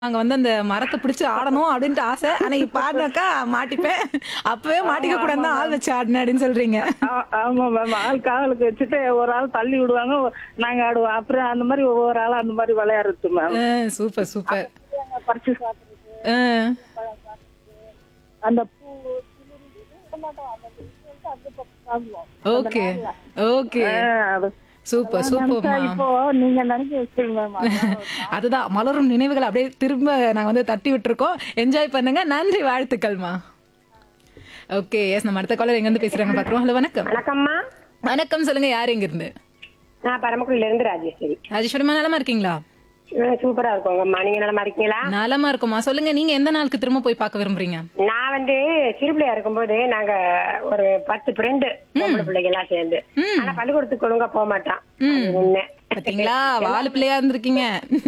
நாங்க வந்து அந்த மரத்தை பிடிச்சு ஆடணும் அப்படின்ட்டு ஆசை ஆனா இப்ப ஆடினாக்கா மாட்டிப்பேன் அப்பவே மாட்டிக்க கூடாது தான் ஆள் வச்சு ஆடினேன் அப்படின்னு சொல்றீங்க ஆ- ஆமா மேம் ஆள் காவலுக்கு வச்சுட்டு ஒரு ஆள் தள்ளி விடுவாங்க ஒ- நாங்க ஆடுவோம் அப்புறம் அந்த மாதிரி ஒவ்வொரு ஆள் அந்த மாதிரி விளையாடுறது மேம் சூப்பர் சூப்பர் பறிச்சு சாப்பிடுறது அந்த பூ துளிர்ந்து டொமேட்டோ அந்த இது அந்த பக்கம் சாப்பிடுவோம். ஓகே ஓகே ஆ, அது- சூப்பர் நினைச்சா சூப்பர்மா இப்போ நீங்க நினைக்க வச்சுங்க மேம் அதுதான் மலரும் நினைவுகள் அப்படியே திரும்ப நாங்க வந்து தட்டி விட்டுருக்கோம் என்ஜாய் பண்ணுங்க நன்றி வாழ்த்துக்கள்மா ஓகே எஸ் நம்ம அடுத்த காலர் எங்க இருந்து பேசுறாங்க பாக்குறோம் ஹலோ வணக்கம் வணக்கம்மா வணக்கம் சொல்லுங்க யார் எங்க இருந்து நான் பரமக்குடியில இருந்து ராஜேஸ்வரி ராஜேஸ்வரமா நலமா இருக்கீங்களா அஹ் சூப்பரா இருக்கோங்கம்மா நீங்க நலமா இருக்கீங்களா நலமா இருக்குமா சொல்லுங்க நீங்க எந்த நாளுக்கு திரும்ப போய் பார்க்க விரும்புறீங்க நான் வந்து சிறுபிள்ளையா இருக்கும்போது நாங்க ஒரு பத்து ஃப்ரெண்டு பொம்பளை பிள்ளைங்க எல்லாம் சேர்ந்து ஆனா பள்ளிக்கூடத்துக்கு ஒழுங்கா போக மாட்டான் அது உண்மை பாத்தீங்களா வாலு பிள்ளையா இருந்திருக்கீங்க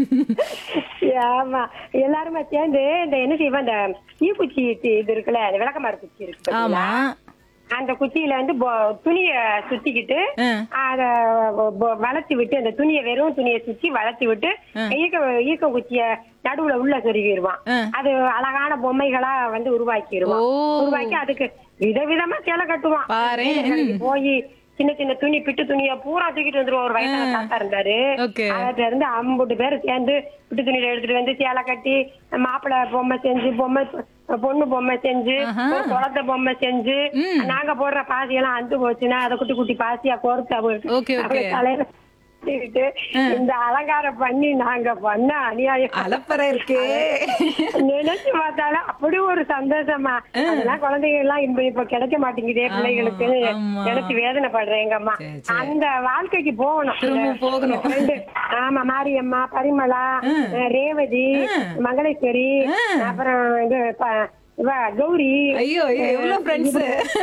ஆமா எல்லாருமே சேர்ந்து இந்த என்ன செய்வோம் இந்த ஈக்குச்சி இது இருக்குல்ல அந்த விளக்கமாறு குச்சி இருக்கு பாத்தீங்களா? ஆமா அந்த குச்சியில வந்து பொ- துணிய சுத்திக்கிட்டு ஆ. அத பொ- பொ- வளைச்சு விட்டு அந்த துணியை வெறும் துணியை சுத்தி வளைச்சு விட்டு ஈக்க ஈக்க குச்சிய நடுவுல உள்ள சொருகிடுவான் ஆ. அது அழகான பொம்மைகளா வந்து உருவாக்கிடுவான் ஓ. உருவாக்கி அதுக்கு விதவிதமா சேலை கட்டுவான் பாரேன். கடைக்கு போய் சின்ன சின்ன துணி பிட்டு துணிய பூரா தூக்கிட்டு வந்துருவோம் ஒரு வயசான தாத்தா இருந்தாரு Okay. அதுல இருந்து ஐம்பது பேர் சேர்ந்து பிட்டு துணியில எடுத்துட்டு வந்து சேலை கட்டி மாப்பிள்ளை பொம்மை செஞ்சு பொம்மை பொண்ணு பொம்மை செஞ்சு ஆஹா. ஒரு குழந்தை பொம்மை செஞ்சு நாங்க போடுற பாசி எல்லாம் அந்து போச்சுன்னா அதை குட்டி குட்டி பாசியா கோர்த்து அவங்களுக்கு Okay, okay. அவங்களுக்கு தலையில கட்டிக்கிட்டு இந்த அலங்காரம் பண்ணி நாங்க பண்ண அநியாயம் அலப்பறை இருக்கே நினைச்சு பார்த்தாலும் அப்படி ஒரு சந்தோஷமா அதெல்லாம் குழந்தைங்க எல்லாம் இப்ப இப்ப கிடைக்க மாட்டேங்குதே பிள்ளைகளுக்கு ஆமா. நினைச்சு வேதனைப்படுறேன் எங்க அம்மா சரி, சரி. அந்த வாழ்க்கைக்கு போகணும் திரும்ப போகணும். ரெண்டு, ஆமா மாரியம்மா பரிமளா அஹ், ரேவதி மங்களேஸ்வரி அப்புறம் இது ப- இவ கௌரி ஐயோ ஐயோ எவ்வளவு ஃப்ரெண்ட்ஸ்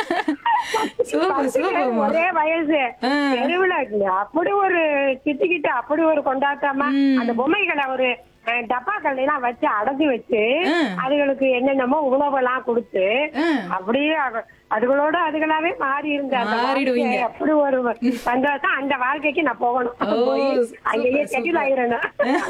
சூப்பர் பத்து பேர் சூப்பர் ஒரே வயசு தெருவுல அப்படி ஒரு சித்திக்கிட்டு அப்படி ஒரு கொண்டாட்டமா அந்த பொம்மைகளை ஒரு அஹ், டப்பாக்கள்ல எல்லாம் வச்சு அடைச்சு வச்சு அதுகளுக்கு என்னென்னமோ உணவெல்லாம் கொடுத்து அப்படியே அவ- அதுகளோட அதுகளாவே மாறி இருந்த அந்த மாறிடுவீங்க. வாழ்க்கை அப்படி ஒரு சந்தோஷம் அந்த வாழ்க்கைக்கு நான் போகணும் போய் அங்கேயே செட்டில் ஆயிரணும்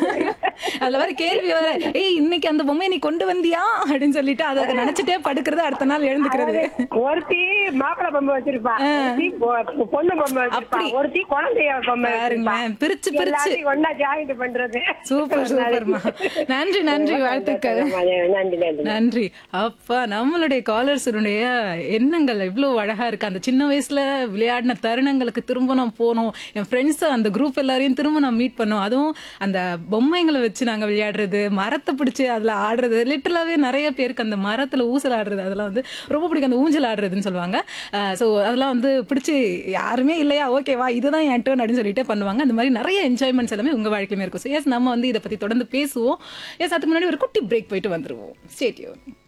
அதுல வர கேள்வி வர ஏய் இன்னைக்கு அந்த பொம்மையை நீ கொண்டு வந்தியா அப்படின்னு சொல்லிட்டு அதை நினைச்சிட்டே படுக்கிறது அடுத்த நாள் எழுந்துக்கிறது ஒருத்தி மாப்பிள்ளை பொம்மை வச்சிருப்பா ஒருத்தி பொ- பொண்ணு பொம்மை வச்சிருப்பா அப்படி. ஒருத்தி குழந்தைய பொம்மை வச்சிருப்பா பாருங்களேன் பிரிச்சு பிரிச்சு எல்லாத்தையும் ஒண்ணா ஜாயிண்ட் பண்றது சூப்பர் சூப்பர்மா நன்றி நன்றி வாழ்த்துக்கள் நன்றி நன்றி நன்றி அப்பா நம்மளுடைய காலர்ஸருடைய எண்ணங்கள் இவ்வளவு அழகா இருக்கு அந்த சின்ன வயசுல விளையாடின தருணங்களுக்கு திரும்ப நான் போனோம் என் ஃப்ரெண்ட்ஸ் அந்த குரூப் எல்லாரையும் திரும்ப நான் மீட் பண்ணோம் அதுவும் அந்த பொம்மைங்களை வச்சு நாங்க விளையாடுறது மரத்தை பிடிச்சு அதுல ஆடுறது லிட்டரலாவே நிறைய பேருக்கு அந்த மரத்துல ஊசல் ஆடுறது அதெல்லாம் வந்து ரொம்ப பிடிக்கும் அந்த ஊஞ்சல் ஆடுறதுன்னு சொல்லுவாங்க ஸோ அதெல்லாம் வந்து பிடிச்சி யாருமே இல்லையா ஓகேவா இதுதான் என் டேர்ன் அப்படின்னு சொல்லிட்டு பண்ணுவாங்க அந்த மாதிரி நிறைய என்ஜாய்மெண்ட்ஸ் எல்லாமே உங்க வாழ்க்கையிலுமே இருக்கும் ஸோ எஸ் நம்ம வந்து இதை பத்தி தொடர்ந்து பேசுவோம் எஸ் அதுக்கு முன்னாடி ஒரு குட்டி பிரேக் போயிட்டு வந்துருவோம் ஸ்டேட்யூன்